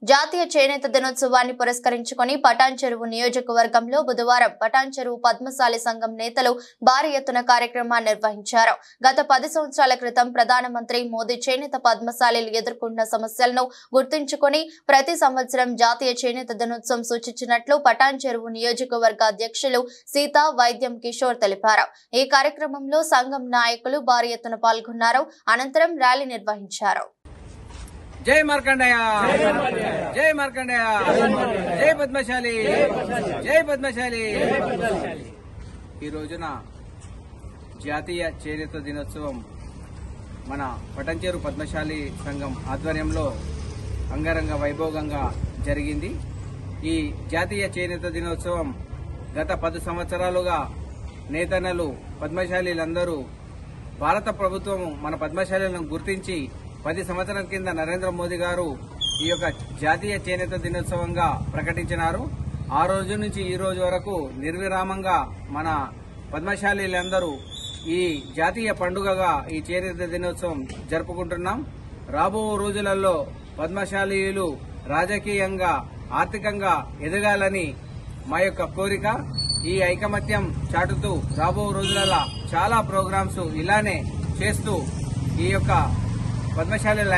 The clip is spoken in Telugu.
జాతీయ చేనేత దినోత్సవాన్ని పురస్కరించుకొని పటాన్ చెరువు నియోజకవర్గంలో బుధవారం పటాన్ చెరువు పద్మశాలి సంఘం నేతలు భారీ ఎత్తున కార్యక్రమాన్ని నిర్వహించారు గత పది సంవత్సరాల క్రితం ప్రధానమంత్రి మోదీ చేనేత పద్మశాలీలు ఎదుర్కొన్న సమస్యలను గుర్తుంచుకొని ప్రతి సంవత్సరం జాతీయ చేనేత దినోత్సవం సూచించినట్లు పటాన్ చెరువు నియోజకవర్గ అధ్యక్షులు సీత వైద్యం కిషోర్ తెలిపారు ఈ కార్యక్రమంలో సంఘం నాయకులు భారీ ఎత్తున పాల్గొన్నారు అనంతరం ర్యాలీ నిర్వహించారు జై మార్కండేయ జై మార్కండేయ జై పద్మశాలి జై పద్మశాలి ఈ రోజున జాతీయ చేనేత దినోత్సవం మన పటంచేరు పద్మశాలి సంఘం ఆధ్వర్యంలో అంగరంగ వైభోగంగా జరిగింది ఈ జాతీయ చేనేత దినోత్సవం గత పది సంవత్సరాలుగా నేతన్నలు పద్మశాలీలందరూ భారత ప్రభుత్వం మన పద్మశాలీలను గుర్తించి పది సంవత్సరాల కింద నరేంద్ర మోదీ గారు ఈ యొక్క జాతీయ చేనేత దినోత్సవంగా ప్రకటించినారు ఆ రోజు నుంచి ఈ రోజు వరకు నిర్విరామంగా మన పద్మశాలీలందరూ ఈ జాతీయ పండుగగా ఈ చేనేత దినోత్సవం జరుపుకుంటున్నాం రాబో రోజులలో పద్మశాలీలు రాజకీయంగా ఆర్థికంగా ఎదగాలని మా యొక్క కోరిక ఈ ఐకమత్యం చాటుతూ రాబో రోజులలో చాలా ప్రోగ్రామ్స్ ఇలానే చేస్తూ ఈ యొక్క పద్మశాలి